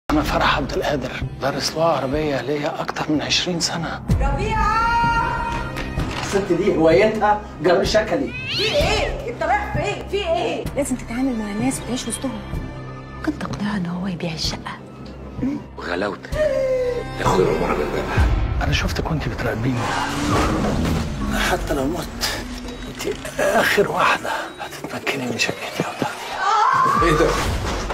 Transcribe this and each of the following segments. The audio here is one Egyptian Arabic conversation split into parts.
أنا فرح عبد القادر دارس لغة عربية ليا أكتر من 20 سنة الست دي هوايتها جر شكلي في ايه؟ انت رايح فين؟ في ايه؟ لازم تتعامل مع الناس وتعيش وسطهم ممكن تقنعه ان هو يبيع الشقه وغلاوتك يا اخويا عمر راجل جدع أنا شفتك وأنت بتراقبيني حتى لو مت أنت آخر واحدة هتتمكني من شقتي وتاخديها ايه ده؟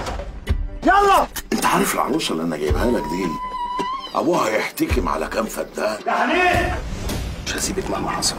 انت عارف العروسه اللي انا جايبها لك دي ابوها يحتكم على كام فدان مش هسيبك مهما حصل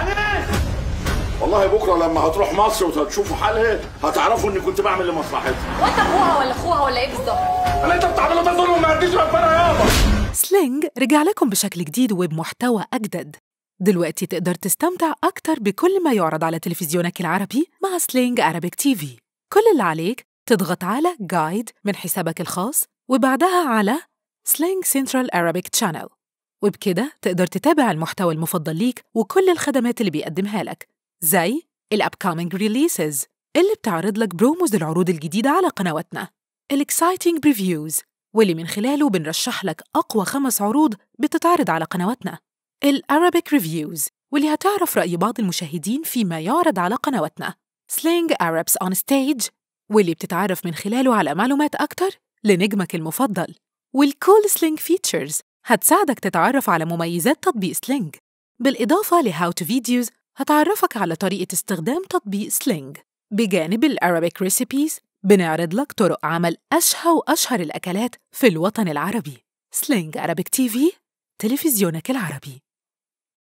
والله بكره لما هتروح مصر وتشوفوا حالها هتعرفوا اني كنت بعمل لمصلحتها وانت ابوها ولا اخوها ولا ايه بالظبط اللي انت بتعمله ده ظلم ما يرضيش ربنا يابا سلينج رجع لكم بشكل جديد وبمحتوى أجدد دلوقتي تقدر تستمتع أكتر بكل ما يعرض على تلفزيونك العربي مع سلينج أرابيك تي في كل اللي عليك تضغط على جايد من حسابك الخاص وبعدها على سلينج سنترال أرابيك تشانل وبكده تقدر تتابع المحتوى المفضل ليك وكل الخدمات اللي بيقدمها لك زي الأبكامينج ريليسز اللي بتعرض لك بروموز العروض الجديدة على قنواتنا الإكسايتنج بريفيوز واللي من خلاله بنرشح لك أقوى خمس عروض بتتعرض على قنواتنا الأرابيك ريفيوز واللي هتعرف رأي بعض المشاهدين فيما يعرض على قنواتنا سلينج Arabs on Stage واللي بتتعرف من خلاله على معلومات أكتر لنجمك المفضل والكول سلينج فيتشرز هتساعدك تتعرف على مميزات تطبيق سلينج بالإضافة لهاو تو فيديوز هتعرفك على طريقة استخدام تطبيق سلينج بجانب الأرابيك ريسيبيز بنعرض لك طرق عمل أشهى وأشهر الأكلات في الوطن العربي سلينج أرابيك تي في تلفزيونك العربي